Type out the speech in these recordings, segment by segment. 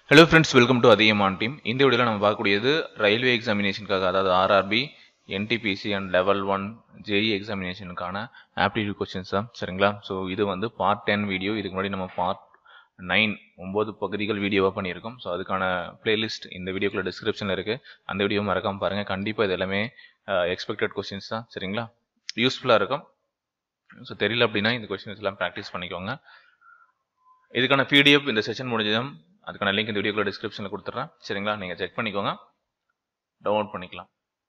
Hello friends welcome to Adhigaman team இந்த வீடியோவில் நம்ம பார்க்கக்கூடியது ரயில்வே எக்ஸாமினேஷனுக்காக அதாவது RRB NTPC and level one JE எக்ஸாமினேஷனுக்கான ஆப்டிடியூட் கொஸ்டின்ஸ் தான் சரிங்களா ஸோ இது வந்து பார்ட் டென் வீடியோ இதுக்கு முன்னாடி நம்ம பார்ட் நைன் ஒம்பது பகுதிகள் வீடியோவாக பண்ணியிருக்கோம் ஸோ அதுக்கான பிளேலிஸ்ட் இந்த வீடியோக்குள்ள டிஸ்கிரிப்ஷனில் இருக்குது அந்த வீடியோ மறக்காமல் பாருங்கள் கண்டிப்பாக இது எல்லாமே எக்ஸ்பெக்டட் கொஸ்டின்ஸ் தான் சரிங்களா யூஸ்ஃபுல்லாக இருக்கும் ஸோ தெரியல அப்படின்னா இந்த கொஸ்டின்ஸ் எல்லாம் ப்ராக்டிஸ் பண்ணிக்கோங்க இதுக்கான பிடிஎஃப் இந்த செஷன் முடிஞ்சதும் அதுக்கான லிங்க் இந்த வீடியோக்குள்ள டிஸ்கிரிப்ஷனில் கொடுத்துட்றேன் சரிங்களா நீங்கள் செக் பண்ணிக்கோங்க டவுன்லோட் பண்ணிக்கலாம்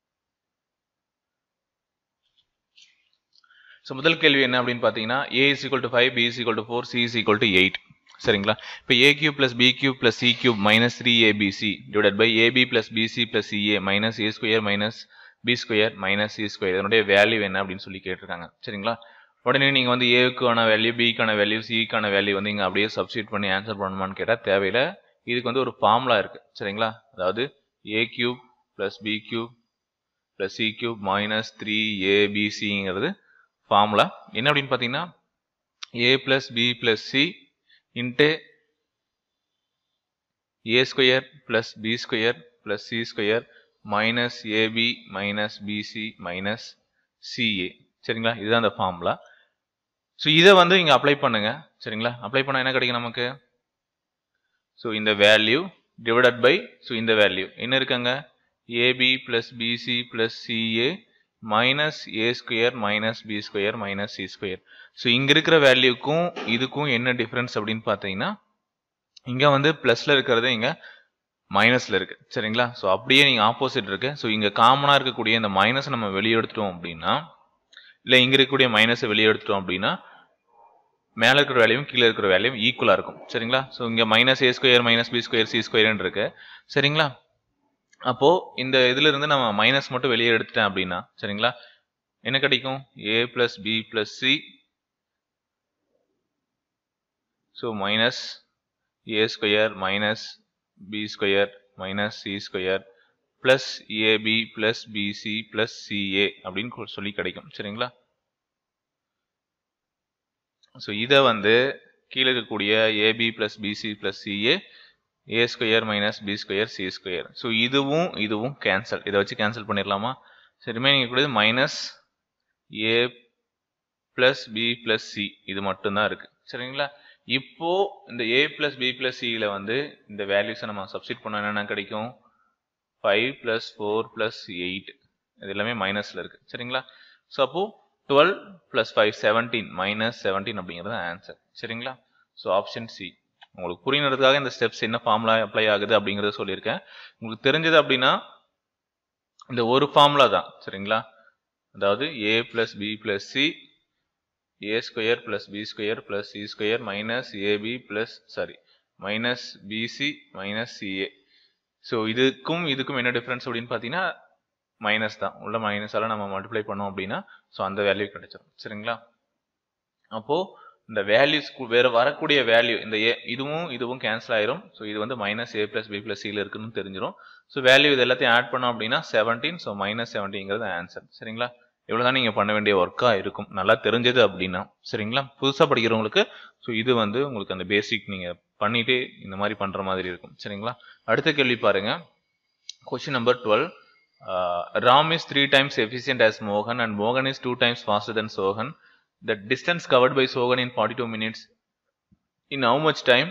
ஸோ முதல் கேள்வி என்ன அப்படின்னு பார்த்தீங்கன்னா A is equal to five B is equal to four C is equal to eight சரிங்களா இப்போ A cube plus B cube plus C cube minus three ABC divide by AB plus BC plus CA minus A square minus B square minus C square இதனுடைய value என்ன அப்படின்னு சொல்லி கேட்டிருக்காங்க சரிங்களா உடனே நீங்கள் வந்து ஏவுக்கான வேல்யூ பிக்கான வேல்யூ சிக்கான வேல்யூ வந்து இங்கே அப்படியே சப்ஸ்டியூட் பண்ணி ஆன்சர் பண்ணணுமான்னு கேட்டால் தேவையில்லை இதுக்கு வந்து ஒரு ஃபார்முலா இருக்குது சரிங்களா அதாவது A cube plus B cube plus C cube minus three ஏபிசிங்கிறது ஃபார்முலா என்ன அப்படின்னு பார்த்தீங்கன்னா A plus B plus C into A square plus B square plus C square minus AB minus BC minus CA சரிங்களா இதுதான் அந்த formula so இதை வந்து இங்கே அப்ளை பண்ணுங்க சரிங்களா அப்ளை பண்ணால் என்ன கிடைக்கும் நமக்கு ஸோ இந்த வேல்யூ டிவைடட் பை ஸோ இந்த வேல்யூ என்ன இருக்காங்க AB plus BC plus CA minus A square minus B square minus C square so இங்கே இருக்கிற வேல்யூக்கும் இதுக்கும் என்ன டிஃப்ரென்ஸ் அப்படின்னு பார்த்தீங்கன்னா இங்கே வந்து ப்ளஸில் இருக்கிறது இங்கே மைனஸில் இருக்குது சரிங்களா ஸோ அப்படியே நீங்கள் ஆப்போசிட் இருக்கு ஸோ இங்கே காமனாக இருக்கக்கூடிய இந்த மைனஸை நம்ம வெளியே எடுத்துட்டோம் அப்படின்னா இல்லை இங்கே இருக்கக்கூடிய மைனஸை வெளியே எடுத்துட்டோம் அப்படின்னா மேலே இருக்கிற வேல்யூவும் கீழே இருக்கிற வேல்யூவும் ஈக்குவலாக இருக்கும் சரிங்களா ஸோ இங்கே minus A square minus B square C ஸ்கொயர்னு இருக்கு சரிங்களா அப்போது இந்த இதுல இருந்து நம்ம மைனஸ் மட்டும் வெளியே எடுத்துட்டேன் அப்படின்னா சரிங்களா என்ன கிடைக்கும் A plus B plus C so minus A square minus B square minus C square plus AB plus BC plus CA அப்படின்னு சொல்லி கிடைக்கும் சரிங்களா ஸோ இதை வந்து கீழே இருக்கக்கூடிய AB plus BC plus CA A square minus B square C square so இதுவும் இதுவும் கேன்சல் இதை வச்சு கேன்சல் பண்ணிடலாமா சரி ரிமைனிங் கூடியது minus A plus B plus C இது மட்டும்தான் இருக்கு சரிங்களா இப்போ இந்த ஏ பிளஸ் பி பிளஸ் சியில் வந்து இந்த வேல்யூஸை நம்ம சப்ஸ்டிட் பண்ண என்னென்ன கிடைக்கும் five plus four plus eight இது எல்லாமே மைனஸில் இருக்குது சரிங்களா ஸோ அப்போது twelve plus five seventeen minus seventeen அப்படிங்கிறது ஆன்சர் சரிங்களா ஸோ ஆப்ஷன் சி உங்களுக்கு புரியணுறதுக்காக இந்த ஸ்டெப்ஸ் என்ன ஃபார்முலா அப்ளை ஆகுது அப்படிங்கிறத சொல்லியிருக்கேன் உங்களுக்கு தெரிஞ்சது அப்படின்னா இந்த ஒரு ஃபார்முலா தான் சரிங்களா அதாவது A plus B plus C A square plus B square plus C square minus AB plus sorry minus BC minus CA so இதுக்கும் இதுக்கும் என்ன டிஃப்ரென்ஸ் அப்படின்னு பார்த்தீங்கன்னா மைனஸ் தான் உள்ள மைனஸால் நம்ம மல்டிப்ளை பண்ணோம் அப்படின்னா ஸோ அந்த வேல்யூ கிடைச்சிடும் சரிங்களா அப்போது இந்த வேல்யூஸ் வேறு வரக்கூடிய வேல்யூ இந்த ஏ இதுவும் இதுவும் கேன்சல் ஆயிரும் ஸோ இது வந்து minus A plus B plus சியில் இருக்குன்னு தெரிஞ்சிடும் ஸோ வேல்யூ இது எல்லாத்தையும் ஆட் பண்ணோம் அப்படின்னா செவன்டீன் ஸோ மைனஸ் செவன்டீங்கிறது ஆன்சர் சரிங்களா இவ்வளோ தான் நீங்கள் பண்ண வேண்டிய ஒர்க்காக இருக்கும் நல்லா தெரிஞ்சது அப்படின்னா சரிங்களா புதுசாக படிக்கிறவங்களுக்கு ஸோ இது வந்து உங்களுக்கு அந்த பேசிக் நீங்கள் பண்ணிட்டு இந்த மாதிரி பண்ற மாதிரி இருக்கும் சரிங்களா அடுத்த கேள்வி பாருங்க question number twelve Ram is three times efficient as மோகன் அண்ட் மோகன் is two times faster than சோகன் the distance covert by சோகன் in forty two minutes in how much time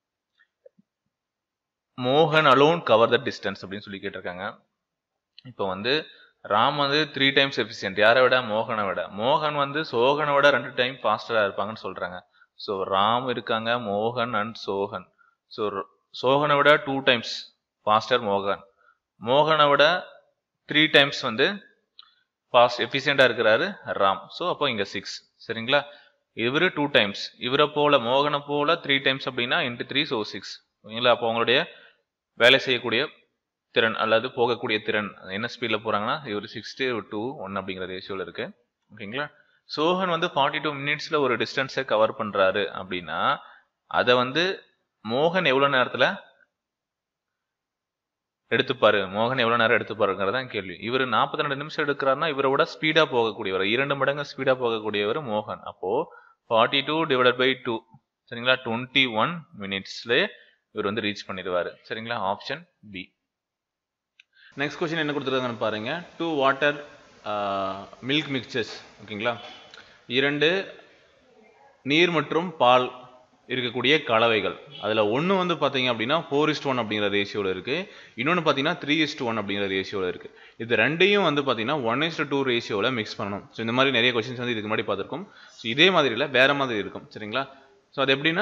மோகன் அலோன் கவர் த டிஸ்டன்ஸ் அப்படின்னு சொல்லி கேட்டிருக்காங்க இப்போ வந்து ராம் வந்து த்ரீ டைம்ஸ் எஃபிஷியன்ட் யாரை விட மோகனை விட மோகன் வந்து சோகனை விட ரெண்டு டைம் ஃபாஸ்டராக இருப்பாங்கன்னு சொல்றாங்க ஸோ ராம் இருக்காங்க மோகன் அண்ட் சோகன் ஸோ சோகனை விட டூ டைம்ஸ் ஃபாஸ்டர் மோகன் மோகனை விட த்ரீ டைம்ஸ் வந்து ஃபாஸ்ட் எஃபிஷியண்டாக இருக்கிறாரு ராம் ஸோ அப்போ இங்கே சிக்ஸ் சரிங்களா இவர் டூ டைம்ஸ் இவரை போல மோகனை போல த்ரீ டைம்ஸ் அப்படின்னா இன்ட்டு த்ரீ ஸோ சிக்ஸ் ஓகேங்களா அப்போ அவங்களுடைய வேலை செய்யக்கூடிய திறன் அல்லது போகக்கூடிய திறன் என்ன ஸ்பீடில் போகிறாங்கன்னா இவர் சிக்ஸ்டி டூ ஒன் அப்படிங்கிற ரேஷியோவில் இருக்கு ஓகேங்களா சோகன் வந்து ஃபார்ட்டி டூ மினிட்ஸில் ஒரு டிஸ்டன்ஸை கவர் பண்ணுறாரு அப்படின்னா அதை வந்து மோகன் எவ்வளோ நேரத்தில் எடுத்துப்பாரு மோகன் எவ்வளோ நேரம் எடுத்துப்பாருங்கிறதான் கேள்வி இவர் நாற்பத்தி ரெண்டு நிமிஷம் எடுக்கிறாருன்னா இவரை விட ஸ்பீடாக போகக்கூடியவர் இரண்டு மடங்கு ஸ்பீடாக போகக்கூடியவர் மோகன் அப்போ forty two divided by two சரிங்களா டுவெண்ட்டி ஒன் மினிட்ஸ்ல இவர் வந்து ரீச் பண்ணிடுவார் சரிங்களா ஆப்ஷன் பி நெக்ஸ்ட் கொஸ்டின் என்ன கொடுத்துருக்காங்கன்னு பாருங்க டூ வாட்டர் மில்க் மிக்சர்ஸ் ஓகேங்களா இரண்டு நீர் மற்றும் பால் இருக்கக்கூடிய கலவைகள் அதில் ஒன்று வந்து பார்த்தீங்க அப்படின்னா ஃபோர் இஸ்ட் ஒன் அப்படிங்கிற ரேஷியோவில் இருக்குது இன்னொன்று பார்த்தீங்கன்னா த்ரீ இஸ்ட் ஒன் அப்படிங்கிற ரேஷியோவில் இருக்குது இது ரெண்டையும் வந்து பார்த்தீங்கன்னா ஒன் இஸ்ட் டூ ரேஷியோவில் மிக்ஸ் பண்ணணும் ஸோ இந்த மாதிரி நிறைய கொஸ்டின்ஸ் வந்து இதுக்கு முன்னாடி பார்த்துருக்கோம் ஸோ இதே மாதிரி இல்லை வேற மாதிரி இருக்கும் சரிங்களா ஸோ அது எப்படின்னா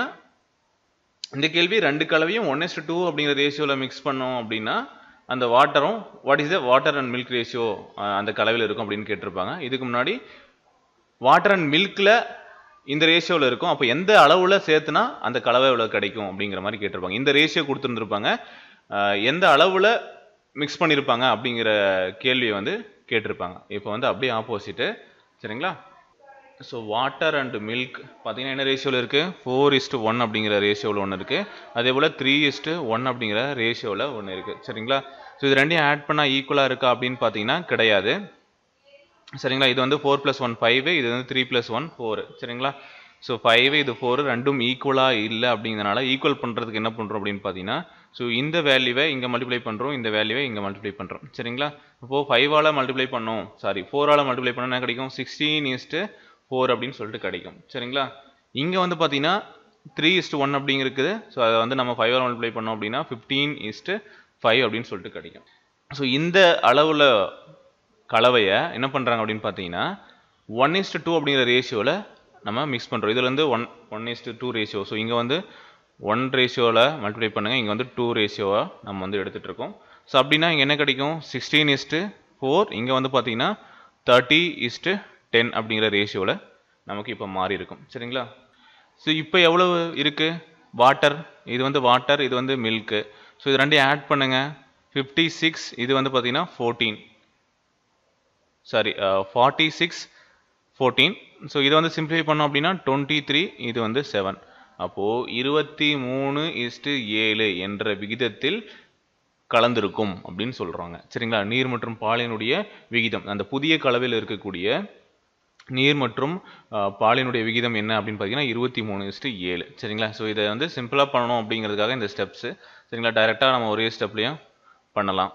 இந்த கேள்வி ரெண்டு கலவையும் ஒன் இஸ்ட் டூ அப்படிங்கிற ரேஷியோவில் மிக்ஸ் பண்ணோம் அப்படின்னா அந்த வாட்டரும் what is the water and milk ratio அந்த கலவையில் இருக்கும் அப்படின்னு கேட்டிருப்பாங்க இதுக்கு முன்னாடி வாட்டர் அண்ட் மில்கில் இந்த ரேஷியோவில் இருக்கும் அப்போ எந்த அளவில் சேர்த்துனா அந்த கலவை எவ்வளோ கிடைக்கும் அப்படிங்கிற மாதிரி கேட்டிருப்பாங்க இந்த ரேஷியோ கொடுத்துருந்துருப்பாங்க அஹ் எந்த அளவில் மிக்ஸ் பண்ணியிருப்பாங்க அப்படிங்கிற கேள்வியை வந்து கேட்டிருப்பாங்க இப்போ வந்து அப்படியே ஆப்போசிட்டு சரிங்களா ஸோ வாட்டர் அண்ட் மில்க் பார்த்தீங்கன்னா என்ன ரேஷியோவில் இருக்குது ஃபோர் இஸ்ட்டு ஒன் அப்படிங்கிற ரேஷியோவில் ஒன்று இருக்குது அதே போல் த்ரீ இஸ்ட்டு ஒன் அப்படிங்கிற ரேஷியோவில் ஒன்று இருக்குது சரிங்களா ஸோ இது ரெண்டையும் ஆட் பண்ணால் ஈக்குவலாக இருக்கா அப்படின்னு பார்த்தீங்கன்னா கிடையாது சரிங்களா இது வந்து ஃபோர் ப்ளஸ் ஒன் ஃபைவ் இது வந்து த்ரீ ப்ளஸ் ஒன் ஃபோர் சரிங்களா ஸோ ஃபைவ் இது ஃபோர் ரெண்டும் ஈக்குவலாக இல்லை அப்படிங்கிறனால ஈக்குவல் பண்ணுறதுக்கு என்ன பண்ணுறோம் அப்படின்னு பார்த்தீங்கன்னா ஸோ இந்த வேல்யூவை இங்கே மல்டிப்ளை பண்ணுறோம் இந்த வேல்யூவை இங்கே மல்டிப்ளை பண்ணுறோம் சரிங்களா இப்போது ஃபைவால் மல்டிப்ளை பண்ணோம் சாரி ஃபோரால் மல்டிப்ளை பண்ணால் என்ன கிடைக்கும் சிக்ஸ்டீன் இஸ்ட்டு ஃபோர் அப்படின்னு சொல்லிட்டு கிடைக்கும் சரிங்களா இங்கே வந்து பார்த்தீங்கன்னா த்ரீ இஸ்ட்டு ஒன் அப்படிங்கிறது ஸோ அதை வந்து நம்ம ஃபைவால் மல்டிப்ளை பண்ணோம் அப்படின்னா ஃபிஃப்டீன் இஸ்ட்டு ஃபைவ் அப்படின்னு சொல்லிட்டு கிடைக்கும் ஸோ இந்த அளவில் கலவையை என்ன பண்ணுறாங்க அப்படின்னு பார்த்தீங்கன்னா ஒன் இஸ்ட்டு டூ அப்படிங்கிற ரேஷியோவில் நம்ம மிக்ஸ் பண்ணுறோம் இதில் வந்து one one is to two ratio so இங்கே வந்து ஒன் ரேஷியோவில் மல்டிப்ளை பண்ணுங்கள் இங்கே வந்து டூ ரேஷியோவை நம்ம வந்து எடுத்துகிட்டு இருக்கோம் ஸோ அப்படின்னா இங்கே என்ன கிடைக்கும் சிக்ஸ்டீன் இஸ்ட்டு ஃபோர் இங்கே வந்து பார்த்தீங்கன்னா தேர்ட்டி இஸ்ட்டு டென் அப்படிங்கிற ரேஷியோவில் நமக்கு இப்போ மாறி இருக்கும் சரிங்களா ஸோ இப்போ எவ்வளவு இருக்குது வாட்டர் இது வந்து வாட்டர் இது வந்து மில்க்கு ஸோ இது ரெண்டையும் ஆட் பண்ணுங்கள் ஃபிஃப்டி சிக்ஸ் இது வந்து பார்த்தீங்கன்னா fourteen sorry forty six fourteen so இதை வந்து சிம்பிளிஃபை பண்ணோம் அப்படின்னா டுவெண்ட்டி த்ரீ இது வந்து செவன் அப்போது இருபத்தி மூணு இஸ்டு ஏழு என்ற விகிதத்தில் கலந்திருக்கும் அப்படின்னு சொல்கிறாங்க சரிங்களா நீர் மற்றும் பாலினுடைய விகிதம் அந்த புதிய கலவையில் இருக்கக்கூடிய நீர் மற்றும் அஹ், பாலினுடைய விகிதம் என்ன அப்படின்னு பார்த்தீங்கன்னா இருபத்தி மூணு இஸ்டு ஏழு சரிங்களா ஸோ இதை வந்து சிம்பிளாக பண்ணணும் அப்படிங்கிறதுக்காக இந்த ஸ்டெப்ஸு சரிங்களா டைரெக்டாக நம்ம ஒரே ஸ்டெப்லேயும் பண்ணலாம்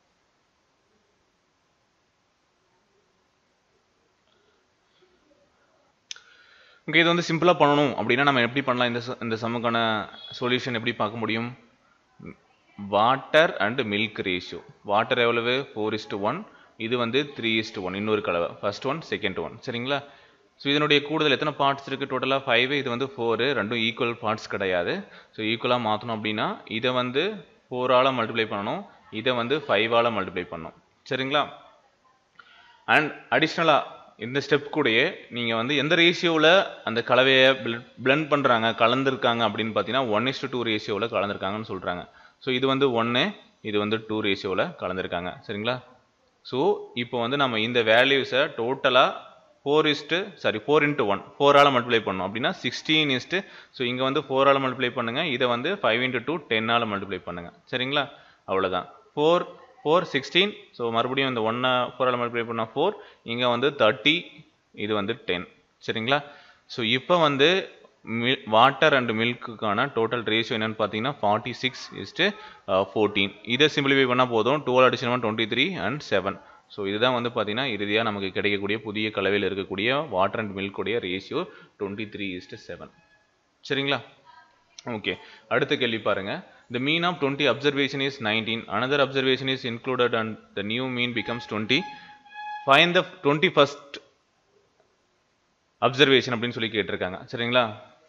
ஓகே இது வந்து சிம்பிளாக பண்ணணும் அப்படின்னா நம்ம எப்படி பண்ணலாம் இந்த ச- இந்த சம்முக்கான சொல்யூஷன் எப்படி பார்க்க முடியும் water and milk ratio water எவ்வளவு ஃபோர் இஸ்டு ஒன் இது வந்து த்ரீ இஸ்டு ஒன் இன்னொரு கலவை ஃபர்ஸ்ட் ஒன் செகண்ட் ஒன் சரிங்களா ஸோ இதனுடைய கூடுதல் எத்தனை பார்ட்ஸ் இருக்குது டோட்டலாக ஃபைவ் இது வந்து ஃபோரு ரெண்டும் ஈக்குவல் பார்ட்ஸ் கிடையாது ஸோ ஈக்குவலாக மாற்றணும் அப்படின்னா இதை வந்து ஃபோரால் மல்டிப்ளை பண்ணணும் இதை வந்து ஃபைவால் மல்டிப்ளை பண்ணணும் சரிங்களா அண்ட் அடிஷ்னலாக இந்த ஸ்டெப் கூடயே நீங்கள் வந்து எந்த ரேஷியோவில் அந்த கலவையை பிளெண்ட் பண்ணுறாங்க கலந்துருக்காங்க அப்படின்னு பார்த்தீங்கன்னா ஒன் இஸ்டு டூ ரேஷியோவில் கலந்துருக்காங்கன்னு சொல்கிறாங்க ஸோ இது வந்து ஒன்று இது வந்து டூ ரேஷியோவில் கலந்துருக்காங்க சரிங்களா ஸோ இப்போ வந்து நம்ம இந்த வேல்யூஸை டோட்டலாக four is to sorry four into one ஃபோரால் மல்டிப்ளை பண்ணோம் அப்படின்னா சிக்ஸ்டீன் இஸ்ட்டு ஸோ இங்கே வந்து ஃபோரால் மல்டிப்ளை பண்ணுங்கள் இதை வந்து ஃபைவ் இன்ட்டு டூ டென்னால் மல்டிப்ளை பண்ணுங்கள் சரிங்களா அவ்வளோதான் ஃபோர் ஃபோர் சிக்ஸ்டீன் ஸோ மறுபடியும் இந்த ஒன்னை ஃபோரால் மல்டிப்ளை பண்ணால் ஃபோர் இங்கே வந்து தேர்ட்டி இது வந்து டென் சரிங்களா ஸோ இப்போ வந்து மில் வாட்டர் அண்ட் மில்க்குக்கான டோட்டல் ரேஷியோ என்னன்னு பார்த்தீங்கன்னா ஃபார்ட்டி சிக்ஸ் இஸ்ட்டு ஃபோர்டீன் இதை சிம்பிளிஃபை பண்ணால் போதும் twelve addition twenty three and seven so இதுதான் வந்து பார்த்தீங்கன்னா இறுதியாக நமக்கு கிடைக்கக்கூடிய புதிய கலவையில் இருக்கக்கூடிய வாட்டர் அண்ட் மில்க்குடைய ratio twenty three is to seven சரிங்களா ஓகே அடுத்த கேள்வி பாருங்க the mean of 20 observation is 19 another observation is included and the new mean becomes 20 find the 21st observation அப்படின்னு சொல்லி கேட்டிருக்காங்க சரிங்களா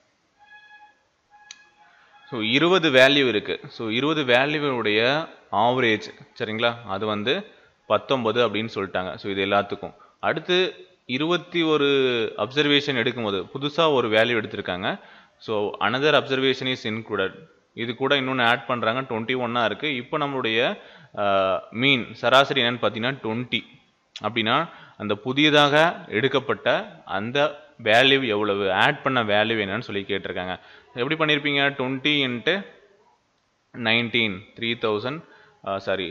ஸோ இருபது வேல்யூ இருக்கு ஸோ இருபது வேல்யூவுடைய ஆவரேஜ் சரிங்களா அது வந்து பத்தொன்பது அப்படின்னு சொல்லிட்டாங்க ஸோ இது எல்லாத்துக்கும் அடுத்து இருபத்தி ஒரு அப்சர்வேஷன் எடுக்கும்போது புதுசாக ஒரு வேல்யூ எடுத்திருக்காங்க so another observation is included இது கூட இன்னொன்று ஆட் பண்ணுறாங்க டுவெண்ட்டி ஒன்னாக இருக்குது இப்போ நம்மளுடைய மீன் சராசரி என்னன்னு பார்த்தீங்கன்னா டுவெண்ட்டி அப்படின்னா அந்த புதியதாக எடுக்கப்பட்ட அந்த வேல்யூ எவ்வளவு ஆட் பண்ண வேல்யூ என்னன்னு சொல்லி கேட்டிருக்காங்க எப்படி பண்ணியிருப்பீங்க twenty into nineteen three thousand sorry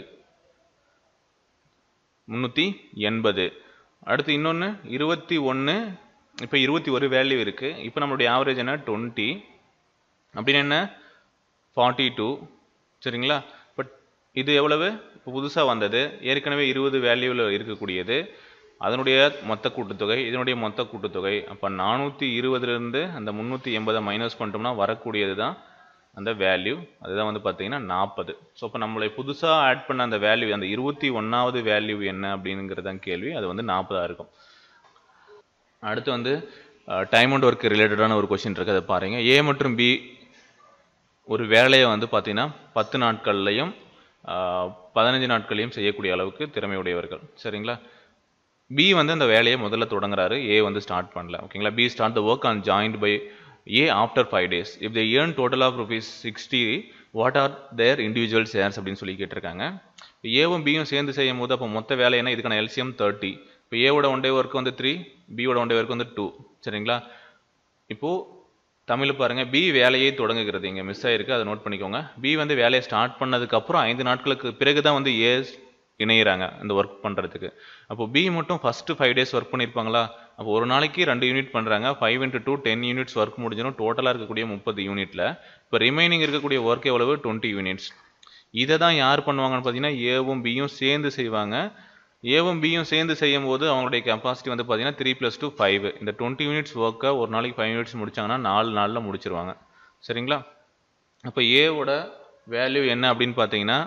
முந்நூற்றி எண்பது அடுத்து இன்னொன்று இருபத்தி ஒன்று இப்போ இருபத்தி ஒரு வேல்யூ இருக்குது இப்போ நம்மளுடைய ஆவரேஜ் என்ன டுவெண்ட்டி அப்படின்னு என்ன ஃபார்ட்டி டூ சரிங்களா பட் இது எவ்வளவு இப்போ புதுசாக வந்தது ஏற்கனவே இருபது வேல்யூவில் இருக்கக்கூடியது அதனுடைய மொத்த கூட்டுத்தொகை இதனுடைய மொத்த கூட்டுத்தொகை அப்போ நானூற்றி இருபதுலேருந்து அந்த முந்நூற்றி எண்பதை மைனஸ் பண்ணிட்டோம்னா வரக்கூடியது தான் அந்த வேல்யூ அதுதான் வந்து பார்த்தீங்கன்னா நாற்பது ஸோ இப்போ நம்மளை புதுசாக ஆட் பண்ண அந்த வேல்யூ அந்த இருபத்தி ஒன்றாவது வேல்யூ என்ன அப்படிங்கிறது தான் கேள்வி அது வந்து நாற்பதாக இருக்கும் அடுத்து வந்து டைம் அண்ட் ஒர்க் ரிலேட்டடான ஒரு கொஷின் இருக்குது அதை பாருங்கள் ஏ மற்றும் பி ஒரு வேலையை வந்து பார்த்தீங்கன்னா பத்து நாட்கள்லையும் பதினஞ்சு நாட்களையும் செய்யக்கூடிய அளவுக்கு திறமையுடையவர்கள் சரிங்களா பி வந்து அந்த வேலையை முதல்ல தொடங்குறாரு ஏ வந்து ஸ்டார்ட் பண்ணல ஓகேங்களா B start the work on joint by A after five days if they earn total of rupees sixty what are their individual shares அப்படின்னு சொல்லி கேட்டிருக்காங்க இப்போ ஏவும் பியும் சேர்ந்து செய்யும் போது அப்போ மொத்த வேலை என்ன இதுக்கான எல்சிஎம் தேர்ட்டி இப்போ ஏவோட ஒன் டே ஒர்க் வந்து த்ரீ பியோட ஒன் டே ஒர்க் வந்து டூ சரிங்களா இப்போது தமிழ் பாருங்க பி வேலையை தொடங்குகிறது இங்கே மிஸ் ஆயிருக்கு அதை நோட் பண்ணிக்கோங்க பி வந்து வேலையை ஸ்டார்ட் பண்ணதுக்கப்புறம் ஐந்து நாட்களுக்கு பிறகு தான் வந்து ஏ இணையிறாங்க இந்த ஒர்க் பண்ணுறதுக்கு அப்போ பி மட்டும் ஃபஸ்ட்டு ஃபைவ் டேஸ் ஒர்க் பண்ணியிருப்பாங்களா அப்போ ஒரு நாளைக்கு ரெண்டு யூனிட் பண்ணுறாங்க five into two ten units work முடிஞ்சிடும் டோட்டலாக இருக்கக்கூடிய முப்பது யூனிட்டில் இப்போ ரிமைனிங் இருக்கக்கூடிய ஒர்க் எவ்வளவு டுவெண்ட்டி யூனிட்ஸ் இதை தான் யார் பண்ணுவாங்கன்னு பார்த்தீங்கன்னா ஏவும் பியும் சேர்ந்து செய்வாங்க ஏவும் பியும் சேர்ந்து செய்யும் போது அவங்களுடைய கெப்பாசிட்டி வந்து பார்த்தீங்கன்னா த்ரீ ப்ளஸ் டூ ஃபைவ் இந்த டுவெண்ட்டி யூனிட்ஸ் ஒர்க்கை ஒரு நாளைக்கு ஃபைவ் யூனிட்ஸ் முடிச்சாங்கன்னா நாலு நாளில் முடிச்சிருவாங்க சரிங்களா அப்போ ஏவோட வேல்யூ என்ன அப்படின்னு பார்த்தீங்கன்னா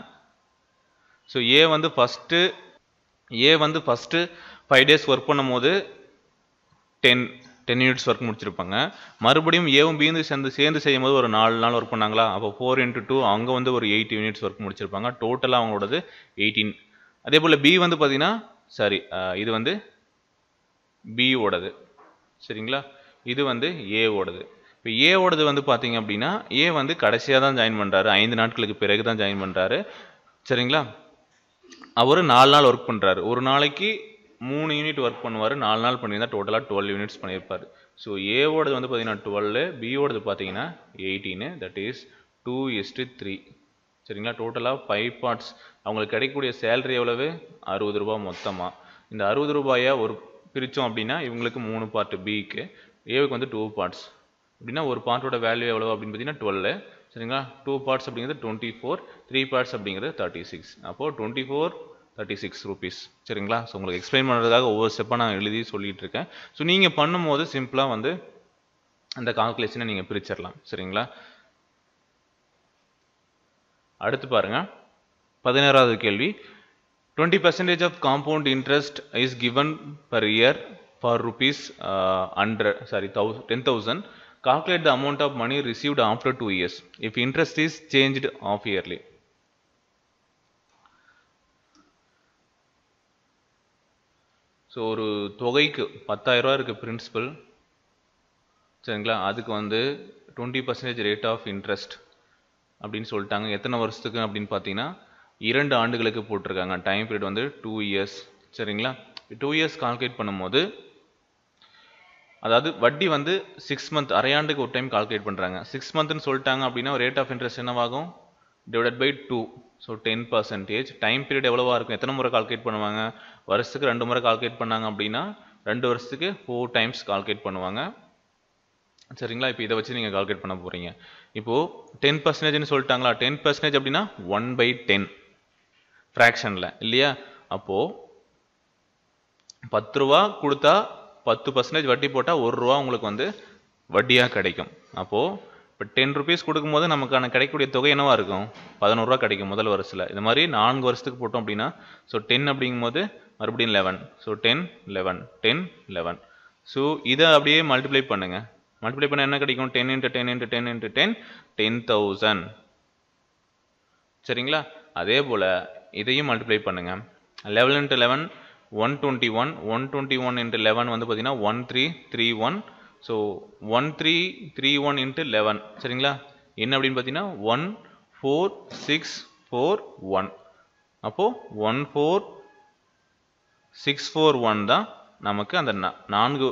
ஸோ ஏ வந்து ஃபஸ்ட்டு ஏ வந்து ஃபஸ்ட்டு ஃபைவ் டேஸ் ஒர்க் பண்ணும்போது டென் டென் யூனிட்ஸ் ஒர்க் முடிச்சிருப்பாங்க மறுபடியும் ஏவும் பியும் சேர்ந்து சேர்ந்து செய்யும் போது ஒரு நாலு நாள் ஒர்க் பண்ணாங்களா அப்போ ஃபோர் இன்ட்டு டூ அவங்க வந்து ஒரு எயிட் யூனிட்ஸ் ஒர்க் முடிச்சிருப்பாங்க டோட்டலாக அவங்களோடது எயிட்டீன் அதே போல் பி வந்து பார்த்தீங்கன்னா சாரி இது வந்து பியோடது சரிங்களா இது வந்து ஏவோடது இப்போ ஏவோடது வந்து பார்த்தீங்க அப்படின்னா ஏ வந்து கடைசியாக தான் ஜாயின் பண்ணுறாரு ஐந்து நாட்களுக்கு பிறகு தான் ஜாயின் பண்ணுறாரு சரிங்களா அவர் நாலு நாள் ஒர்க் பண்ணுறாரு ஒரு நாளைக்கு மூணு யூனிட் ஒர்க் பண்ணுவார் நாலு நாள் பண்ணியிருந்தா டோட்டலாக டுவெல் யூனிட்ஸ் பண்ணியிருப்பார் ஸோ ஏவோடது வந்து பார்த்தீங்கன்னா டுவெல் பியோடது பார்த்தீங்கன்னா eighteen that is two is to three சரிங்களா டோட்டலாக ஃபைவ் பார்ட்ஸ் அவங்களுக்கு கிடைக்கக்கூடிய சேலரி எவ்வளவு அறுபது ரூபா மொத்தமாக இந்த அறுபது ரூபாயை ஒரு பிரித்தோம் அப்படின்னா இவங்களுக்கு மூணு பார்ட் பிக்கு ஏவுக்கு வந்து டூ பார்ட்ஸ் அப்படின்னா ஒரு பார்ட்டோட வேல்யூ எவ்வளோ அப்படின்னு பார்த்தீங்கன்னா டுவெல் சரிங்களா டூ பார்ட்ஸ் அப்படிங்கிறது டுவெண்ட்டி ஃபோர் த்ரீ பார்ட்ஸ் அப்படிங்கிறது தேர்ட்டி சிக்ஸ் அப்போது twenty four thirty six rupees சரிங்களா ஸோ உங்களுக்கு எக்ஸ்பிளைன் பண்ணுறதுக்காக ஒவ்வொரு ஸ்டெப்பாக நான் எழுதி சொல்லிட்டு இருக்கேன் ஸோ நீங்கள் பண்ணும்போது சிம்பிளாக வந்து அந்த கால்குலேஷனை நீங்கள் பிரிச்சிடலாம் சரிங்களா அடுத்து பாருங்க பதினாறாவது கேள்வி twenty percentage of compound interest is given per year for rupees hundred sorry thou ten thousand calculate the amount of money received after two years if interest is changed off yearly so ஒரு தொகைக்கு பத்தாயிரரூவா இருக்குது principal சரிங்களா அதுக்கு வந்து twenty percentage rate of interest அப்படின்னு சொல்லிட்டாங்க எத்தனை வருஷத்துக்கு அப்படின்னு பார்த்தீங்கன்னா இரண்டு ஆண்டுகளுக்கு போட்டிருக்காங்க டைம் பீரியட் வந்து டூ இயர்ஸ் சரிங்களா டூ இயர்ஸ் கால்குலேட் பண்ணும்போது அதாவது வட்டி வந்து சிக்ஸ் மந்த் அரையாண்டுக்கு ஒரு டைம் கால்குலேட் பண்ணுறாங்க சிக்ஸ் மந்த்னு சொல்லிட்டாங்க அப்படின்னா ரேட் ஆஃப் இன்ட்ரெஸ்ட் என்னவாகும் divided by two so ten percentage time period எவ்வளவா இருக்கும் எத்தனை முறை கால்குலேட் பண்ணுவாங்க வருஷத்துக்கு ரெண்டு முறை கால்குலேட் பண்ணாங்க அப்படின்னா ரெண்டு வருஷத்துக்கு ஃபோர் டைம்ஸ் கால்குலேட் பண்ணுவாங்க சரிங்களா இப்போ இதை வச்சு நீங்கள் கால்குலேட் பண்ண போகிறீங்க இப்போது டென் பர்சன்டேஜ்னு சொல்லிட்டாங்களா டென் பர்சன்டேஜ் அப்படின்னா ஒன் பை டென் ஃப்ராக்ஷனில் இல்லையா அப்போது பத்து ரூபா கொடுத்தா பத்து பர்சன்டேஜ் வட்டி போட்டால் ஒரு ரூபா உங்களுக்கு வந்து வட்டியாக கிடைக்கும் அப்போது இப்போ டென் ருபீஸ் கொடுக்கும்போது நமக்கான கிடைக்கக்கூடிய தொகை என்னவா இருக்கும் பதினோருவா கிடைக்கும் முதல் வருஷத்தில் இந்த மாதிரி நான்கு வருஷத்துக்கு போட்டோம் அப்படின்னா ஸோ டென் அப்படிங்கும்போது மறுபடியும் eleven so ten eleven ten eleven so இதை அப்படியே மல்டிப்ளை பண்ணுங்கள் மல்டிப்ளை பண்ண என்ன கிடைக்கும் ten into ten into ten into ten ten thousand சரிங்களா அதே போல் இதையும் மல்டிப்ளை பண்ணுங்கள் eleven into eleven one twenty one one twenty one into eleven வந்து பார்த்தீங்கன்னா one three three one so one three three one into eleven சரிங்களா என்ன அப்படின்னு பார்த்தீங்கன்னா one four six four one அப்போது one four six four one தான் நமக்கு அந்த நான்கு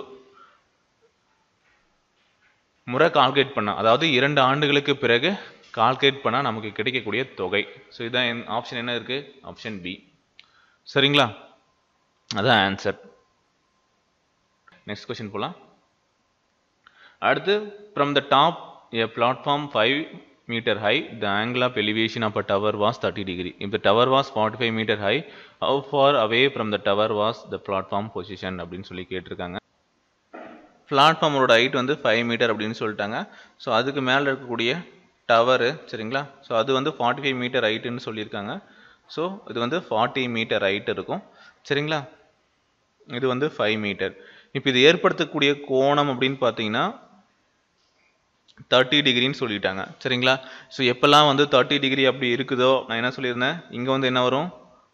முறை கால்குலேட் பண்ணால் அதாவது இரண்டு ஆண்டுகளுக்கு பிறகு கால்குலேட் பண்ணால் நமக்கு கிடைக்கக்கூடிய தொகை ஸோ இதான் ஆப்ஷன் என்ன இருக்குது ஆப்ஷன் பி சரிங்களா அதான் ஆன்சர் நெக்ஸ்ட் கொஸ்டின் போகலாம் அடுத்து from the top a platform five meter high, the angle of elevation of a tower was 30 degree. If the tower was 45 meter high, how far away from the tower was the platform position அப்படின்னு சொல்லி கேட்டிருக்காங்க பிளாட்ஃபார்மோட height வந்து five meter அப்படின்னு சொல்லிட்டாங்க so அதுக்கு மேலே இருக்கக்கூடிய டவரு சரிங்களா ஸோ அது வந்து ஃபார்ட்டி ஃபைவ் மீட்டர் ஹைட்டுன்னு சொல்லியிருக்காங்க ஸோ இது வந்து ஃபார்ட்டி மீட்டர் ஹைட் இருக்கும் சரிங்களா இது வந்து ஃபைவ் மீட்டர் இப்போ இது ஏற்படுத்தக்கூடிய கோணம் அப்படின்னு பார்த்தீங்கன்னா தேர்ட்டி டிகிரின்னு சொல்லிட்டாங்க சரிங்களா ஸோ எப்போல்லாம் வந்து தேர்ட்டி டிகிரி அப்படி இருக்குதோ நான் என்ன சொல்லியிருந்தேன் இங்கே வந்து என்ன வரும்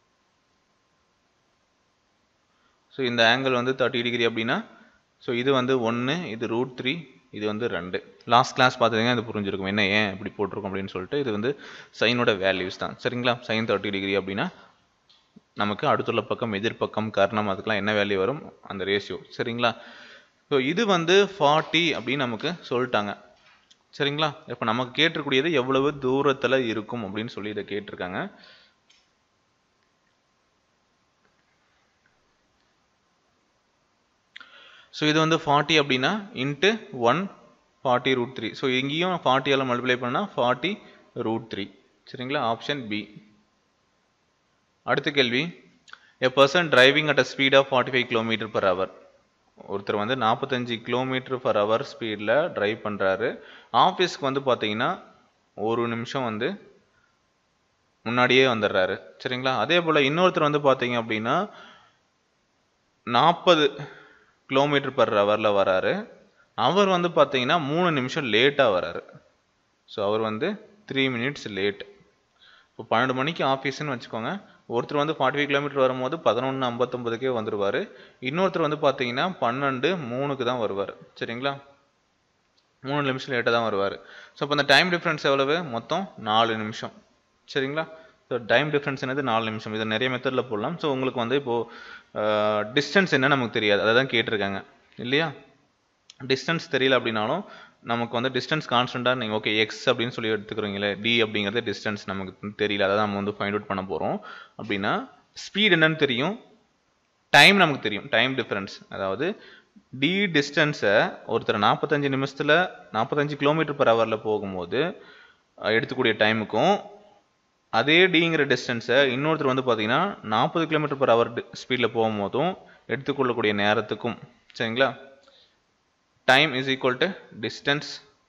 ஸோ இந்த ஆங்கிள் வந்து தேர்ட்டி டிகிரி அப்படின்னா ஸோ இது வந்து ஒன்று இது ரூட் த்ரீ இது வந்து ரெண்டு லாஸ்ட் கிளாஸ் பார்த்துருங்க இது புரிஞ்சிருக்கும் என்ன ஏன் இப்படி போட்டிருக்கோம் அப்படின்னு சொல்லிட்டு இது வந்து சைனோட வேல்யூஸ் தான் சரிங்களா சைன் தேர்ட்டி டிகிரி அப்படின்னா நமக்கு அடுத்துள்ள பக்கம் எதிர்ப்பக்கம் கர்ணம் அதுக்கெல்லாம் என்ன வேல்யூ வரும் அந்த ரேஷியோ சரிங்களா ஸோ இது வந்து ஃபார்ட்டி அப்படின்னு நமக்கு சொல்லிட்டாங்க சரிங்களா இப்போ நமக்கு கேட்டிருக்கூடியது எவ்வளவு தூரத்தில் இருக்கும் அப்படின்னு சொல்லி இதை கேட்டிருக்காங்க ஸோ இது வந்து ஃபார்ட்டி அப்படின்னா into one forty root three so இங்கேயும் ஃபார்ட்டியால் மல்டிப்ளை பண்ணால் ஃபார்ட்டி ரூட் த்ரீ சரிங்களா ஆப்ஷன் பி அடுத்த கேள்வி a person driving at a speed of forty five kilometer per hour ஒருத்தர் வந்து நாற்பத்தஞ்சு கிலோமீட்டர் பர் ஹவர் ஸ்பீடில் டிரைவ் பண்ணுறாரு ஆஃபீஸ்க்கு வந்து பார்த்தீங்கன்னா ஒரு நிமிஷம் வந்து முன்னாடியே வந்துடுறாரு சரிங்களா அதே போல் இன்னொருத்தர் வந்து பார்த்தீங்க அப்படின்னா நாற்பது கிலோமீட்டர் பர் ஹவரில் வராரு அவர் வந்து பார்த்தீங்கன்னா மூணு நிமிஷம் லேட்டாக வராரு ஸோ அவர் வந்து த்ரீ மினிட்ஸ் லேட் இப்போ பன்னெண்டு மணிக்கு ஆஃபீஸ்னு வச்சுக்கோங்க ஒருத்தர் வந்து ஃபார்ட்டி ஃபைவ் கிலோமீட்டர் வரும்போது பதினொன்று ஐம்பத்தொம்பதுக்கே வந்துடுவார் இன்னொருத்தர் வந்து பார்த்தீங்கன்னா பன்னெண்டு மூணுக்கு தான் வருவார் சரிங்களா மூணு நிமிஷம் லேட்டாக தான் வருவார் ஸோ இப்போ இந்த டைம் டிஃப்ரென்ஸ் எவ்வளவு மொத்தம் நாலு நிமிஷம் சரிங்களா ஸோ டைம் டிஃப்ரென்ஸ் என்னது நாலு நிமிஷம் இதை நிறைய மெத்தடில் போடலாம் ஸோ உங்களுக்கு வந்து இப்போது டிஸ்டன்ஸ் என்ன நமக்கு தெரியாது அதை தான் கேட்டிருக்காங்க இல்லையா டிஸ்டன்ஸ் தெரியல அப்படின்னாலும் நமக்கு வந்து டிஸ்டன்ஸ் கான்ஸ்டண்ட்டாக நீங்கள் ஓகே எக்ஸ் அப்படின்னு சொல்லி எடுத்துக்கிறீங்களே டி அப்படிங்கிறது டிஸ்டன்ஸ் நமக்கு தெரியல அதை நம்ம வந்து ஃபைண்ட் அவுட் பண்ண போகிறோம் அப்படின்னா ஸ்பீட் என்னன்னு தெரியும் டைம் நமக்கு தெரியும் டைம் டிஃப்ரென்ஸ் அதாவது டி டிஸ்டன்ஸை ஒருத்தர் நாற்பத்தஞ்சு நிமிஷத்தில் நாற்பத்தஞ்சு கிலோமீட்டர் பர் ஹவரில் போகும்போது எடுத்துக்கூடிய டைமுக்கும் அதே டிங்கிற டிஸ்டன்ஸை இன்னொருத்தர் வந்து பார்த்தீங்கன்னா நாற்பது கிலோமீட்டர் பர் ஹவர் ஸ்பீடில் போகும்போதும் எடுத்துக்கொள்ளக்கூடிய நேரத்துக்கும் சரிங்களா time is equal to distance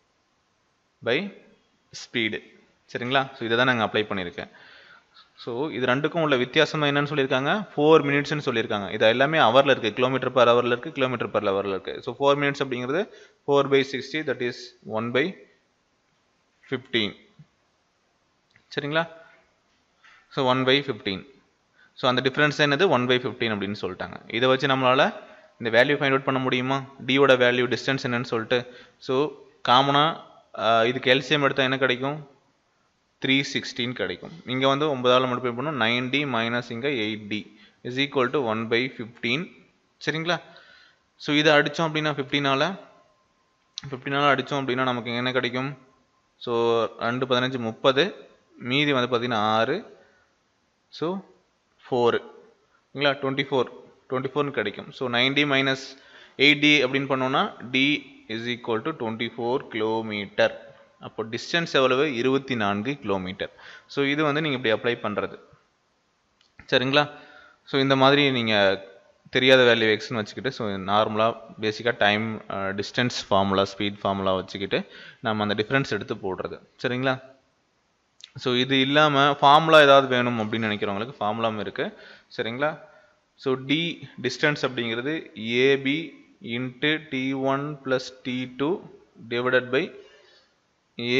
by speed சரிங்களா ஸோ இதை தான் நாங்கள் அப்ளை பண்ணியிருக்கேன் ஸோ இது ரெண்டுக்கும் உள்ள வித்தியாசம் என்னன்னு சொல்லியிருக்காங்க ஃபோர் மினிட்ஸ்னு சொல்லியிருக்காங்க இது எல்லாமே ஹவரில் இருக்குது கிலோமீட்டர் பர் ஹவரில் இருக்குது கிலோமீட்டர் பர் ஹவரில் இருக்குது ஸோ ஃபோர் மினிட்ஸ் அப்படிங்கிறது four by sixty that is one by fifteen சரிங்களா so one by fifteen so அந்த டிஃப்ரென்ஸ் என்னது ஒன் பை ஃபிஃப்டீன் அப்படின்னு சொல்லிட்டாங்க இதை வச்சு நம்மளால் இந்த வேல்யூ ஃபைண்ட் அவுட் பண்ண முடியுமா டியோட வேல்யூ டிஸ்டன்ஸ் என்னன்னு சொல்லிட்டு ஸோ காமனாக இதுக்கு எல்சிஎம் எடுத்தால் என்ன கிடைக்கும் த்ரீ சிக்ஸ்டீன் கிடைக்கும் இங்கே வந்து ஒன்பதால் மல்டிப்ளை பண்ணோம் நைன் டி மைனஸ் இங்கே eight T is equal to one by fifteen சரிங்களா ஸோ இதை அடித்தோம் அப்படின்னா ஃபிஃப்டீனால் ஃபிஃப்டீனால் அடித்தோம் அப்படின்னா நமக்கு என்ன கிடைக்கும் ஸோ ரெண்டு பதினஞ்சு முப்பது மீதி வந்து பார்த்திங்கன்னா ஆறு ஸோ ஃபோரு இல்லைங்களா டுவெண்ட்டி ஃபோர் டுவெண்ட்டி ஃபோர்னு கிடைக்கும் so ninety minus eight T அப்படின்னு பண்ணோன்னா T is equal to twenty four kilometer அப்போ டிஸ்டன்ஸ் எவ்வளவு இருபத்தி நான்கு கிலோமீட்டர் ஸோ இது வந்து நீங்கள் இப்படி அப்ளை பண்ணுறது சரிங்களா ஸோ இந்த மாதிரி நீங்கள் தெரியாத வேல்யூ எக்ஸ்னு வச்சுக்கிட்டு ஸோ நார்மலாக பேசிக்காக time distance formula speed formula வச்சுக்கிட்டு நம்ம அந்த டிஃப்ரென்ஸ் எடுத்து போடுறது சரிங்களா ஸோ இது இல்லாமல் ஃபார்முலா ஏதாவது வேணும் அப்படின்னு நினைக்கிறவங்களுக்கு ஃபார்முலாவும் இருக்குது சரிங்களா ஸோ டி டிஸ்டன்ஸ் அப்படிங்கிறது AB into T one plus T two divided by A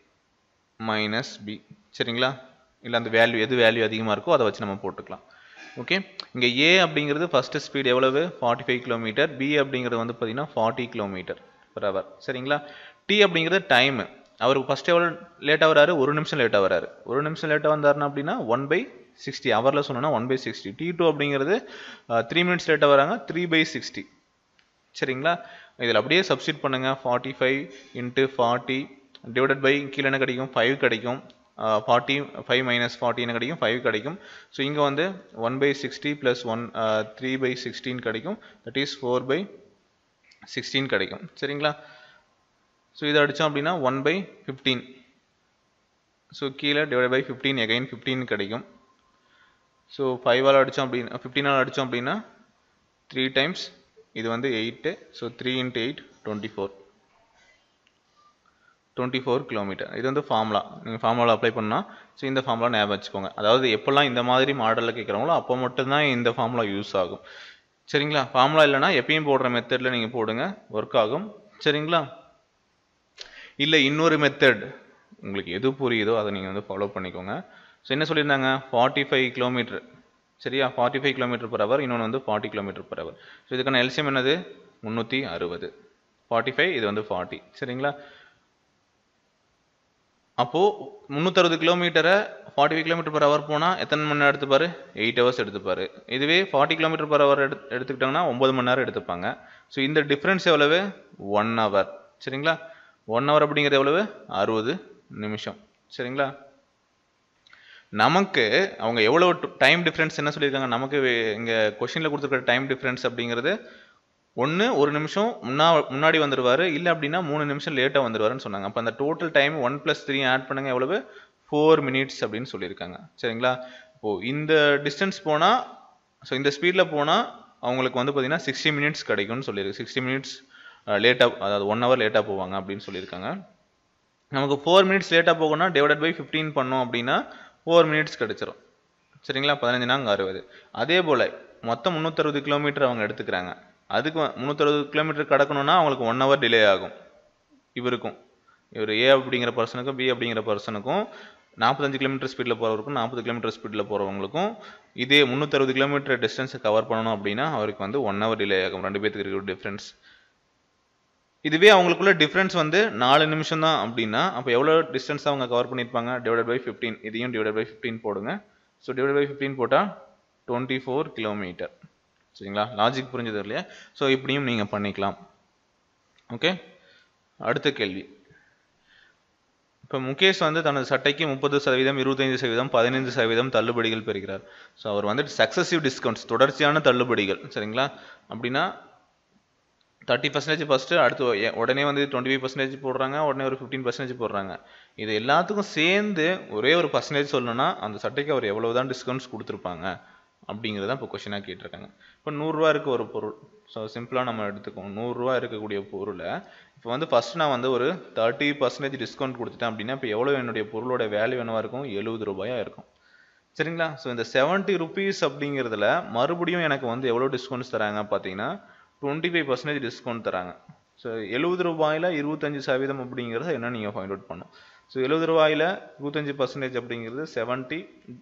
minus B சரிங்களா இல்லை அந்த வேல்யூ எது வேல்யூ அதிகமாக இருக்கோ அதை வச்சு நம்ம போட்டுக்கலாம் ஓகே இங்கே ஏ அப்படிங்கிறது ஃபஸ்ட்டு ஸ்பீட் எவ்வளவு ஃபார்ட்டி ஃபைவ் கிலோமீட்டர் பி அப்படிங்கிறது வந்து பார்த்தீங்கன்னா ஃபார்ட்டி கிலோமீட்டர் பர் ஹவர் சரிங்களா டி அப்படிங்கிறது டைமு அவர் ஃபஸ்ட் எவ்வளோ லேட்டாக வராரு ஒரு நிமிஷம் லேட்டாக வராரு ஒரு நிமிஷம் லேட்டாக வந்தாருன்னா அப்படின்னா ஒன் பை சிக்ஸ்டி ஹவரில் சொன்னோன்னா one by sixty T two அப்படிங்கிறது த்ரீ மினிட்ஸ் லேட்டாக வராங்க த்ரீ பை சிக்ஸ்டி சரிங்களா இதில் அப்படியே சப்ஸ்டிட் பண்ணுங்கள் forty five into forty divided by கீழே என்ன கிடைக்கும் ஃபைவ் கிடைக்கும் ஃபார்ட்டி ஃபைவ் மைனஸ் ஃபார்ட்டி என்ன கிடைக்கும் ஃபைவ் கிடைக்கும் ஸோ இங்கே வந்து one by sixty plus one three by sixteen கிடைக்கும் that is four by sixteen கிடைக்கும் சரிங்களா ஸோ இதை அடித்தோம் அப்படின்னா ஒன் பை ஃபிஃப்டீன் ஸோ கீழே divide by fifteen again fifteen கிடைக்கும் ஸோ ஃபைவால் அடித்தோம் அப்படின்னா ஃபிஃப்டீனால் அடித்தோம் அப்படின்னா த்ரீ டைம்ஸ் இது வந்து eight so three into eight twenty four twenty four kilometer இது வந்து ஃபார்முலா நீங்கள் ஃபார்முலா அப்ளை பண்ணால் ஸோ இந்த ஃபார்முலா ஞாபகம் வச்சுக்கோங்க அதாவது எப்போல்லாம் இந்த மாதிரி மாடலில் கேட்குறாங்களோ அப்போ மட்டும்தான் இந்த ஃபார்முலா யூஸ் ஆகும் சரிங்களா ஃபார்முலா இல்லைனா எப்பயும் போடுற மெத்தடில் நீங்கள் போடுங்க ஒர்க் ஆகும் சரிங்களா இல்லை இன்னொரு மெத்தட் உங்களுக்கு எது புரியுதோ அதை நீங்கள் வந்து ஃபாலோ பண்ணிக்கோங்க ஸோ என்ன சொல்லியிருந்தாங்க ஃபார்ட்டி ஃபைவ் கிலோமீட்டர் சரியா forty five kilometer per hour இன்னொன்று வந்து forty kilometer per hour so இதுக்கான எல்சியம் என்னது முந்நூற்றி அறுபது ஃபார்ட்டி ஃபைவ் இது வந்து ஃபார்ட்டி சரிங்களா அப்போது முந்நூற்றறுபது கிலோமீட்டரை forty five kilometer per hour போனால் எத்தனை மணி நேரம் எடுத்துப்பாரு எயிட் ஹவர்ஸ் எடுத்துப்பாரு இதுவே ஃபார்ட்டி கிலோமீட்டர் பர் ஹவர் எடு எடுத்துக்கிட்டாங்கன்னா ஒம்பது மணி நேரம் எடுத்துப்பாங்க ஸோ இந்த டிஃப்ரென்ஸ் எவ்வளவு ஒன் ஹவர் சரிங்களா ஒன் ஹவர் அப்படிங்கிறது எவ்வளவு அறுபது நிமிஷம் சரிங்களா நமக்கு அவங்க எவ்வளோ டைம் டிஃப்ரென்ஸ் என்ன சொல்லியிருக்காங்க நமக்கு இங்கே கொஷினில் கொடுத்துருக்க டைம் டிஃப்ரென்ஸ் அப்படிங்கிறது ஒன்று ஒரு நிமிஷம் முன்னா முன்னாடி வந்துடுவார் இல்லை அப்படின்னா மூணு நிமிஷம் லேட்டாக வந்துடுவாருன்னு சொன்னாங்க அப்போ அந்த total time one plus three add பண்ணுங்க எவ்வளவு ஃபோர் மினிட்ஸ் அப்படின்னு சொல்லியிருக்காங்க சரிங்களா இப்போது இந்த டிஸ்டன்ஸ் போனால் ஸோ இந்த ஸ்பீடில் போனால் அவங்களுக்கு வந்து பார்த்தீங்கன்னா சிக்ஸ்டி மினிட்ஸ் கிடைக்கும்னு சொல்லியிருக்கு சிக்ஸ்டி மினிட்ஸ் லேட்டாக அதாவது ஒன் ஹவர் லேட்டாக போவாங்க அப்படின்னு சொல்லியிருக்காங்க நமக்கு ஃபோர் மினிட்ஸ் லேட்டாக போகணும்னா டிவைடட் பை ஃபிஃப்டீன் பண்ணோம் அப்படின்னா ஃபோர் மினிட்ஸ் கிடச்சிரும் சரிங்களா பதினஞ்சு நாங்க அறுபது அதே போல் மொத்தம் முந்நூற்றறுபது கிலோமீட்டர் அவங்க எடுத்துக்கிறாங்க அதுக்கு முந்நூற்றறுபது கிலோமீட்டர் கடக்கணும்னா அவங்களுக்கு ஒன் ஹவர் டிலே ஆகும் இவருக்கும் இவர் ஏ அப்படிங்கிற பர்சனுக்கும் பி அப்படிங்கிற பர்சனுக்கும் நாற்பத்தஞ்சு கிலோமீட்டர் ஸ்பீடில் போகிறவருக்கும் நாற்பது கிலோமீட்டர் ஸ்பீடில் போகிறவங்களுக்கும் இதே முந்நூற்றறுபது கிலோமீட்டர் டிஸ்டன்ஸை கவர் பண்ணணும் அப்படின்னா அவருக்கு வந்து ஒன் ஹவர் டிலே ஆகும் ரெண்டு பேத்துக்கு இருக்கிற டிஃப்ரென்ஸ் இதுவே அவங்களுக்குள்ள டிஃப்ரென்ஸ் வந்து நாலு நிமிஷம் தான் அப்படின்னா அப்போ எவ்வளோ டிஸ்டன்ஸ் அவங்க கவர் பண்ணியிருப்பாங்க டிவைட் பை ஃபிஃப்டீன் இதையும் டிவைட் பை ஃபிஃப்டீன் போடுங்க ஸோ டிவைட் பை ஃபிஃப்டீன் போட்டால் டுவெண்ட்டி ஃபோர் கிலோமீட்டர் சரிங்களா லாஜிக் புரிஞ்சது இல்லையா ஸோ இப்படியும் நீங்கள் பண்ணிக்கலாம் ஓகே அடுத்த கேள்வி இப்போ முகேஷ் வந்து தனது சட்டைக்கு முப்பது சதவீதம் இருபத்தைந்து சதவீதம் பதினைந்து சதவீதம் தள்ளுபடிகள் பெறுகிறார் ஸோ அவர் வந்துட்டு சக்ஸசிவ் டிஸ்கவுண்ட்ஸ் தொடர்ச்சியான தள்ளுபடிகள் சரிங்களா அப்படின்னா தேர்ட்டி பர்சன்டேஜ் ஃபஸ்ட்டு அடுத்து எ- உடனே வந்து டுவெண்ட்டி ஃபைவ் பர்சன்டேஜ் போடுறாங்க உடனே ஒரு ஃபிஃப்டீன் பர்சன்டேஜ் போடுறாங்க இது எல்லாத்துக்கும் சேர்ந்து ஒரே ஒரு பர்சன்டேஜ் சொல்லணும்னா அந்த சட்டைக்கு அவர் எவ்வளவு தான் டிஸ்கவுண்ட்ஸ் கொடுத்துருப்பாங்க அப்படிங்கிறத இப்போ கொஷினாக கேட்டிருக்காங்க இப்போ நூறுரூவா இருக்க ஒரு பொருள் ஸோ சிம்பிளாக நம்ம எடுத்துக்குவோம் நூறுரூவா இருக்கக்கூடிய பொருளை இப்போ வந்து ஃபர்ஸ்ட் நான் வந்து ஒரு தேர்ட்டி பர்சன்டேஜ் டிஸ்கவுண்ட் கொடுத்துட்டேன் அப்படின்னா இப்போ எவ்வளோ என்னுடைய பொருளோட வேல்யூ என்னவா இருக்கும் எழுபது ரூபாயா இருக்கும் சரிங்களா ஸோ இந்த செவன்ட்டி ருபீஸ் அப்படிங்கிறதுல மறுபடியும் எனக்கு வந்து எவ்வளோ டிஸ்கவுண்ட்ஸ் தராங்க பார்த்தீங்கன்னா டுவெண்ட்டி ஃபைவ் பர்சன்டேஜ் டிஸ்கவுண்ட் தராங்க ஸோ எழுபது ரூபாயில் இருபத்தஞ்சு சதவீதம் அப்படிங்கிறத என்ன நீங்கள் ஃபைண்ட் அவுட் பண்ணும் ஸோ எழுபது ரூபாயில் இருபத்தஞ்சு பர்சன்டேஜ் அப்படிங்கிறது seventy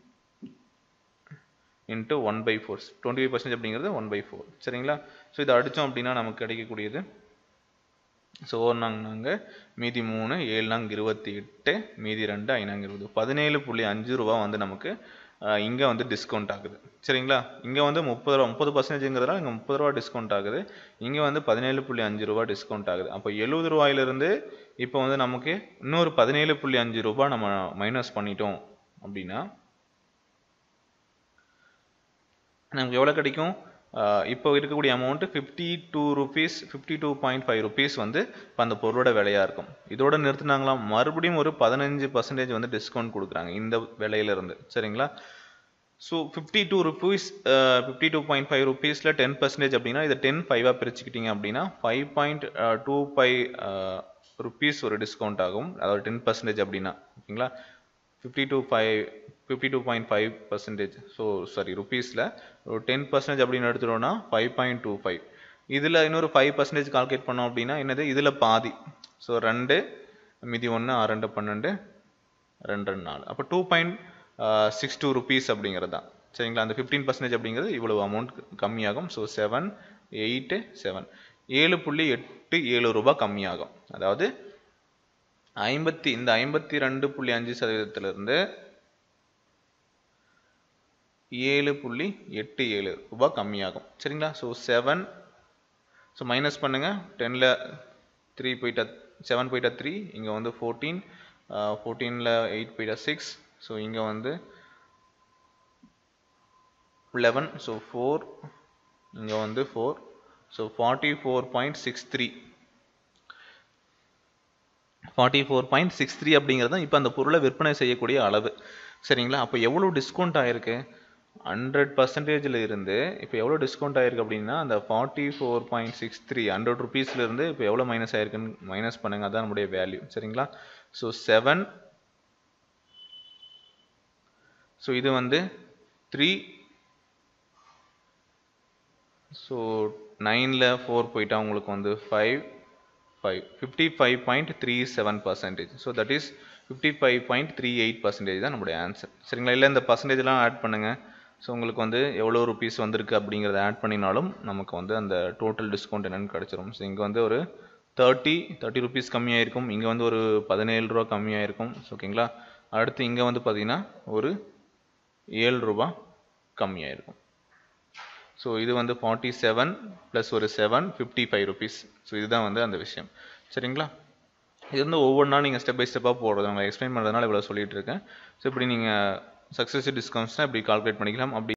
into one by four twenty five percentage அப்படிங்கிறது ஒன் பை ஃபோர் சரிங்களா ஸோ இதை அடித்தோம் அப்படின்னா நமக்கு கிடைக்கக்கூடியது ஸோ ஒரு நாங்க மீதி மூணு ஏழு நாங்க இருபத்தி எட்டு மீதி ரெண்டு ஐநாங்க இருபது பதினேழு புள்ளி அஞ்சு ரூபா வந்து நமக்கு இங்கே வந்து டிஸ்கவுண்ட் ஆகுது சரிங்களா இங்கே வந்து முப்பது ரூபா முப்பது பர்சன்டேஜுங்கிறதுனால இங்கே முப்பது ரூபா டிஸ்கவுண்ட் ஆகுது இங்கே வந்து பதினேழு புள்ளி அஞ்சு ரூபா டிஸ்கவுண்ட் ஆகுது அப்போ எழுபது ரூபாயிலிருந்து இப்போ வந்து நமக்கு இன்னொரு பதினேழு புள்ளி அஞ்சு ரூபா நம்ம மைனஸ் பண்ணிட்டோம் அப்படின்னா நமக்கு எவ்வளோ கிடைக்கும் ஆஹ் இப்போ இருக்கக்கூடிய amount fifty two rupees fifty two point five rupees வந்து இப்போ அந்த பொருளோட விலையாக இருக்கும் இதோட நிறுத்தினாங்களாம் மறுபடியும் ஒரு பதினஞ்சு பர்சன்டேஜ் வந்து டிஸ்கவுண்ட் கொடுக்குறாங்க இந்த விலையிலிருந்து சரிங்களா so fifty two rupees fifty two point five ருபீஸில் டென் பர்சன்டேஜ் அப்படின்னா இதை டென் ஃபைவாக பிரிச்சுக்கிட்டீங்க அப்படின்னா five point two five rupees ஒரு டிஸ்கவுண்ட் ஆகும் அதாவது டென் பர்சன்டேஜ் அப்படின்னா ஓகேங்களா fifty two five fifty two point five percentage so sorry ருபீஸில் ஒரு டென் பர்சன்டேஜ் அப்படின்னு எடுத்துட்டோம்னா ஃபைவ் பாயிண்ட் டூ ஃபைவ் இதில் இன்னொரு ஃபைவ் பர்சன்டேஜ் கால்குலேட் பண்ணோம் அப்படின்னா என்னது இதில் பாதி ஸோ ரெண்டு மீதி ஒன்று ஆறு ரெண்டு பன்னெண்டு ரெண்டு ரெண்டு நாலு அப்போ two point six two rupees அப்படிங்கிறது தான் சரிங்களா அந்த ஃபிஃப்டீன் பர்சன்டேஜ் அப்படிங்கிறது இவ்வளவு அமௌண்ட் கம்மியாகும் ஸோ செவன் எயிட்டு செவன் ஏழு புள்ளி எட்டு ஏழு ரூபாய் கம்மியாகும் அதாவது ஐம்பத்தி இந்த ஐம்பத்தி ரெண்டு புள்ளி அஞ்சு சதவீதத்திலிருந்து ஏழு புள்ளி எட்டு ஏழு ரூபாய் கம்மியாகும் சரிங்களா ஸோ செவன் ஸோ மைனஸ் பண்ணுங்க டென்னில் த்ரீ போயிட்டா செவன் போயிட்டா த்ரீ இங்கே வந்து ஃபோர்டீன் ஃபோர்டீனில் எயிட் போயிட்டா சிக்ஸ் ஸோ இங்கே வந்து லெவன் ஸோ ஃபோர் இங்கே வந்து four so forty four point six three forty four point six three அப்படிங்கிறது தான் இப்போ அந்த பொருளை விற்பனை செய்யக்கூடிய அளவு சரிங்களா அப்போ எவ்வளோ டிஸ்கவுண்ட் ஆயிருக்கு ஹண்ட்ரட் பர்சன்டேஜில் இருந்து இப்போ எவ்வளோ டிஸ்கவுண்ட் ஆயிருக்கு அப்படின்னா அந்த forty four point six three hundred ருபீஸ்லேருந்து இப்போ எவ்வளோ மைனஸ் ஆயிருக்குன்னு மைனஸ் பண்ணுங்க அதான் நம்முடைய வேல்யூ சரிங்களா ஸோ செவன் ஸோ இது வந்து த்ரீ ஸோ நைனில் ஃபோர் போயிட்டா உங்களுக்கு வந்து five five fifty five point three seven percentage so that is fifty five point three eight percentage தான் நம்மளுடைய ஆன்சர் சரிங்களா இல்லை இந்த பர்சன்டேஜ்லாம் ஆட் பண்ணுங்கள் ஸோ உங்களுக்கு வந்து எவ்வளோ ருபீஸ் வந்திருக்கு அப்படிங்கிறத ஆட் பண்ணினாலும் நமக்கு வந்து அந்த டோட்டல் டிஸ்கவுண்ட் என்னென்னு கிடச்சிரும் ஸோ இங்கே வந்து ஒரு தேர்ட்டி தேர்ட்டி ருபீஸ் கம்மியாயிருக்கும் இங்கே வந்து ஒரு பதினேழு ரூபா கம்மியாயிருக்கும் ஓகேங்களா அடுத்து இங்கே வந்து பார்த்தீங்கன்னா ஒரு ஏழு ரூபா கம்மியாயிருக்கும் ஸோ இது வந்து ஃபார்ட்டி செவன் ப்ளஸ் ஒரு seven fifty five rupees so இதுதான் வந்து அந்த விஷயம் சரிங்களா இது வந்து ஒவ்வொன்றா நீங்கள் ஸ்டெப் பை ஸ்டெப்பாக போடுறது நான் எக்ஸ்பிளைன் பண்ணுறதுனால இவ்வளோ சொல்லிட்டு இருக்கேன் ஸோ இப்படி நீங்கள் சக்ஸஸிவ் டிஸ்கவுண்ட்ஸ்னால் இப்படி கால்குலேட் பண்ணிக்கலாம் அப்படி